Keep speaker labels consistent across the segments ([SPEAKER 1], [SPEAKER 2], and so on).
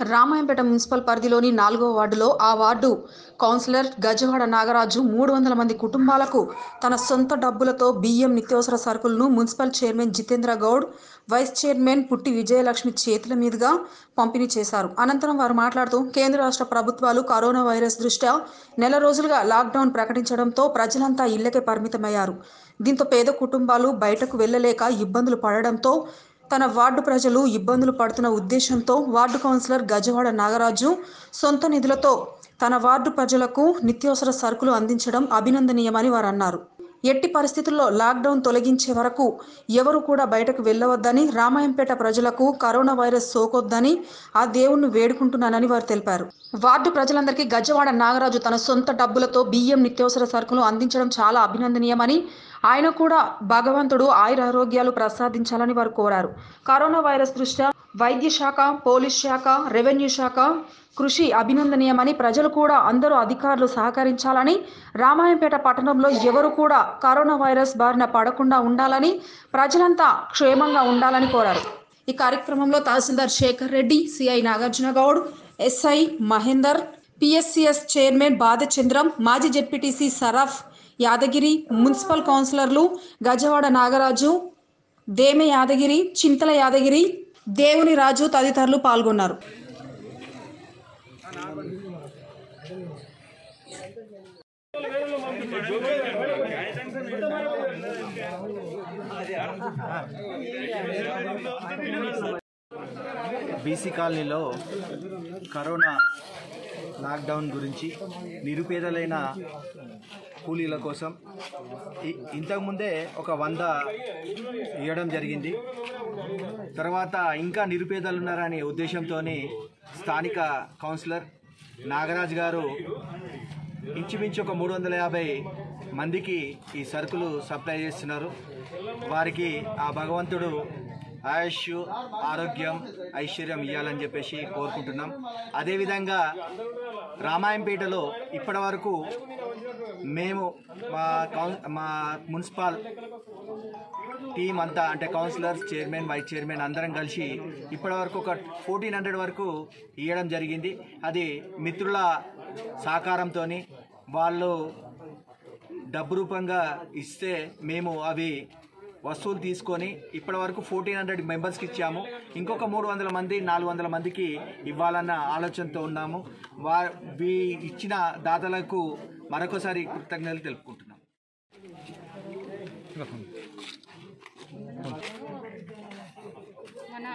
[SPEAKER 1] Ramayampet municipal పరిధిలోని నాలుగో వార్డులో ఆ వార్డు కౌన్సిలర్ గజవాడ నాగరాజు మూడు వందల మంది కుటుంబాలకు తన సొంత డబ్బులతో బియ్యం నిత్యావసర సరుకులను municipal chairman Jitendra Goud vice chairman Putti Vijayalakshmi చేతుల మీదుగా పంపిణీ చేశారు అనంతరం వారు మాట్లాడుతూ కేంద్ర రాష్ట్ర ప్రభుత్వాలు కరోనా వైరస్ దృష్ట్యా నెల రోజులుగా లాక్డౌన్ ప్రకటించడంతో ప్రజలంతా ఇళ్లకే పరిమితమయ్యారు దీంతో పేద కుటుంబాలు బయటకు వెళ్లలేక ఇబ్బందులు పడడంతో తన వార్డు ప్రజలు ఇబ్బందులు పడుతున్న ఉద్దేశంతో వార్డు కౌన్సిలర్ గజవాడ నాగరాజు సొంత నిధులతో తన వార్డు ప్రజలకు నిత్యావసర సరుకులు అందించడం అభినందనీయమని వారు అన్నారు ఎట్టి పరిస్థితుల్లో లాక్డౌన్ తొలగించే వరకు ఎవరు కూడా బయటకు వెళ్ళవద్దని రామాయంపేట ప్రజలకు కరోనా వైరస్ సోకొద్దని ఆ దేవుణ్ణి వేడుకుంటున్నానని వారు తెలిపారు వార్డు ప్రజలందరికీ గజవాడ నాగరాజు తన సొంత డబ్బులతో బియ్యం నిత్యావసర సరుకులు అందించడం చాలా అభినందనీయమని ఆయన కూడా భగవంతుడు ఆయుర ఆరోగ్యాలు ప్రసాదించాలని వారు కోరారు కరోనా వైరస్ దృష్ట్యా వైద్య శాఖ పోలీస్ శాఖ రెవెన్యూ శాఖ కృషి అభినందనీయమని ప్రజలు కూడా అందరూ అధికారులు సహకరించాలని రామాయంపేట పట్టణంలో ఎవరు కూడా కరోనా వైరస్ బారిన పడకుండా ఉండాలని ప్రజలంతా క్షేమంగా ఉండాలని కోరారు ఈ కార్యక్రమంలో tahsildar Shekar Reddy CI Nagarjuna Goud SI Mahender PSCS chairman Badhachandram మాజీ జెడ్పీటీసీ సరాఫ్ యాదగిరి మున్సిపల్ కౌన్సిలర్లు గజవాడ నాగరాజు దేమె యాదగిరి చింతల యాదగిరి దేవుని రాజు తదితరులు పాల్గొన్నారు
[SPEAKER 2] బీసీ కాలనీలో కరోనా లాక్డౌన్ గురించి నిరుపేదలైన కూలీల కోసం ఇ- ఇంతకుముందే ఒక వంద ఇవ్వడం జరిగింది తర్వాత ఇంకా నిరుపేదలు ఉన్నారనే ఉద్దేశంతో స్థానిక కౌన్సిలర్ నాగరాజ్ గారు ఇంచుమించు ఒక మూడు వందల యాభై మందికి ఈ సరుకులు సప్లై చేస్తున్నారు వారికి ఆ భగవంతుడు ఆయుష్ ఆరోగ్యం ఐశ్వర్యం ఇవ్వాలని చెప్పేసి కోరుకుంటున్నాం అదేవిధంగా రామాయంపేటలో ఇప్పటి వరకు మేము మా కౌన్ మా మున్సిపల్ టీం అంతా అంటే కౌన్సిలర్స్ చైర్మన్ వైస్ చైర్మన్ అందరం కలిసి ఇప్పటివరకు ఒక ఫోర్టీన్ హండ్రెడ్ వరకు ఇవ్వడం జరిగింది అది మిత్రుల సహకారంతో వాళ్ళు డబ్బు రూపంగా ఇస్తే మేము అవి వస్తువులు తీసుకొని ఇప్పటివరకు ఫోర్టీన్ హండ్రెడ్ మెంబర్స్కి ఇచ్చాము ఇంకొక మూడు వందల మంది నాలుగు వందల మందికి ఇవ్వాలన్న ఆలోచనతో ఉన్నాము వా వీ ఇచ్చిన దాతలకు మరొకసారి కృతజ్ఞతలు తెలుపుకుంటున్నాం
[SPEAKER 3] మన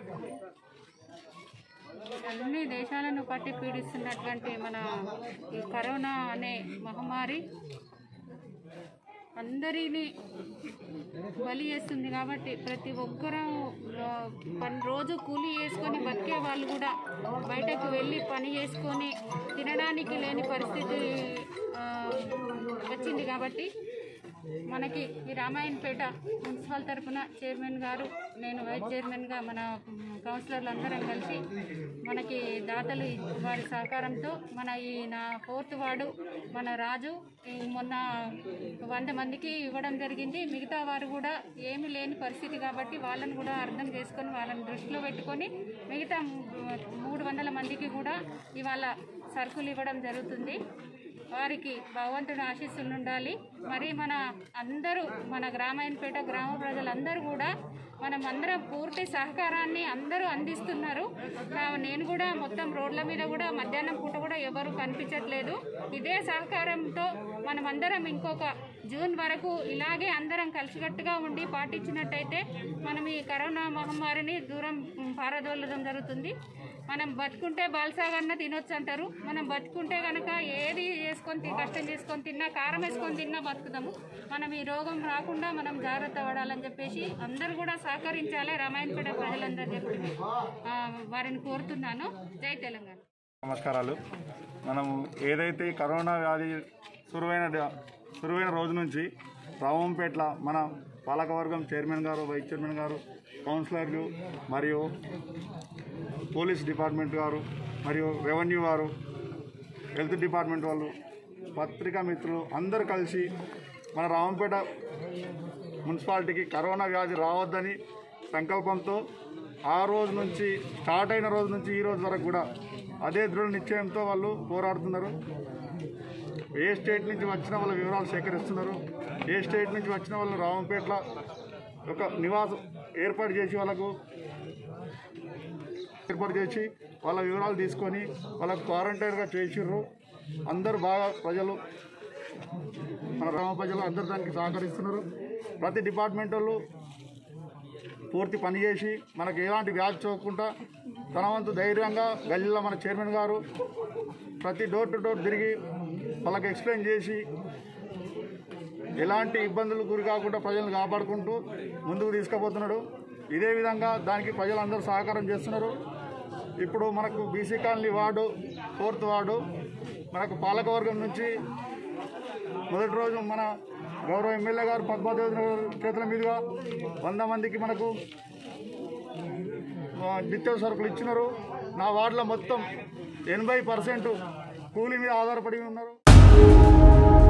[SPEAKER 3] అన్ని దేశాలను పట్టి పీడిస్తున్నటువంటి మన ఈ కరోనా అనే మహమ్మారి అందరినీ బలి చేస్తుంది కాబట్టి ప్రతి ఒక్కరూ ఆ, పని రోజు కూలీ చేసుకొని బతికే వాళ్ళు కూడా బయటకు వెళ్ళి పని చేసుకొని తినడానికి లేని పరిస్థితి ఆ, వచ్చింది కాబట్టి మనకి ఈ రామాయణపేట మున్సిపల్ తరఫున చైర్మన్ గారు నేను వైస్ చైర్మన్గా మన మ్, కౌన్సిలర్లు అందరం కలిసి మనకి దాతలు వారి సహకారంతో మన ఈ నా ఫోర్త్ వార్డు మన రాజు ఈ మొన్న వంద మందికి ఇవ్వడం జరిగింది మిగతా వారు కూడా ఏమీ లేని పరిస్థితి కాబట్టి వాళ్ళని కూడా అర్థం చేసుకొని వాళ్ళని దృష్టిలో పెట్టుకొని మిగతా మ్, మూడు వందల మందికి కూడా ఇవాళ సరుకులు ఇవ్వడం జరుగుతుంది వారికి భగవంతుడు ఆశీస్సులు ఉండాలి మరి మన అందరూ మన గ్రామాయణపేట గ్రామ ప్రజలందరూ కూడా మనం అందరం పూర్తి సహకారాన్ని అందరూ అందిస్తున్నారు కా- నేను కూడా మొత్తం రోడ్ల మీద కూడా మధ్యాహ్నం పూట కూడా ఎవరు కనిపించట్లేదు ఇదే సహకారంతో మనం అందరం ఇంకొక జూన్ వరకు ఇలాగే అందరం కలిసికట్టుగా ఉండి పాటించినట్టయితే మనం ఈ కరోనా మహమ్మారిని దూరం మ్, పారదోలడం జరుగుతుంది మనం బతుకుంటే బాల్సాగన్న తినొచ్చు అంటారు మనం బతుకుంటే కనుక ఏది చేసుకొని తి- కష్టం చేసుకొని తిన్నా కారం వేసుకొని తిన్నా బతుకుతాము మనం ఈ రోగం రాకుండా మనం జాగ్రత్త పడాలని చెప్పేసి అందరూ కూడా సహకరించాలి రామాయణపేట ప్రజలందరూ చెప్పి ఆ, వారిని కోరుతున్నాను జై తెలంగాణ
[SPEAKER 4] నమస్కారాలు మనం ఏదైతే ఈ కరోనా వ్యాధి సురువైన డ- సురువైన రోజు నుంచి రావంపేట్ల మన పాలకవర్గం చైర్మన్ గారు వైస్ చైర్మన్ గారు కౌన్సిలర్లు మరియు పోలీస్ డిపార్ట్మెంట్ గారు మరియు రెవెన్యూ వారు హెల్త్ డిపార్ట్మెంట్ వాళ్ళు పత్రికా మిత్రులు అందరూ కలిసి మన రావంపేట మున్సిపాలిటీకి కరోనా వ్యాధి రావద్దని సంకల్పంతో ఆ రోజు నుంచి స్టార్ట్ అయిన రోజు నుంచి ఈ రోజు వరకు కూడా అదే దృఢ నిశ్చయంతో వాళ్ళు పోరాడుతున్నారు ఏ స్టేట్ నుంచి వచ్చిన వాళ్ళ వివరాలు సేకరిస్తున్నారు ఏ స్టేట్ నుంచి వచ్చిన వాళ్ళు రామంపేటలో ఒక నివాసం ఏర్పాటు చేసి వాళ్ళకు ఏర్పాటు చేసి వాళ్ళ వివరాలు తీసుకొని వాళ్ళకు క్వారంటైన్గా చేసిర్రు అందరూ బాగా ప్రజలు మన గ్రామ ప్రజలు అందరూ దానికి సహకరిస్తున్నారు ప్రతి డిపార్ట్మెంట్ వాళ్ళు పూర్తి పని చేసి మనకు ఎలాంటి వ్యాధి చూడకుండా తన వంతు ధైర్యంగా గల్లీలో మన చైర్మన్ గారు ప్రతి డోర్ టు డోర్ తిరిగి వాళ్ళకి ఎక్స్ప్లెయిన్ చేసి ఎలాంటి ఇబ్బందులు గురి కాకుండా ప్రజలను కాపాడుకుంటూ ముందుకు తీసుకుపోతున్నాడు ఇదే విధంగా దానికి ప్రజలందరూ సహకారం చేస్తున్నారు ఇప్పుడు మనకు BC colony ward fourth ward మనకు పాలకవర్గం నుంచి మొదటి రోజు మన గౌరవ ఎమ్మెల్యే గారు పద్మాదేవి గారి చేతుల మీదుగా వంద మందికి మనకు ఆ, నిత్య సరుకులు ఇచ్చినారు నా వార్డులో మొత్తం ఎనభై పర్సెంట్ కూలీ మీద ఆధారపడి ఉన్నారు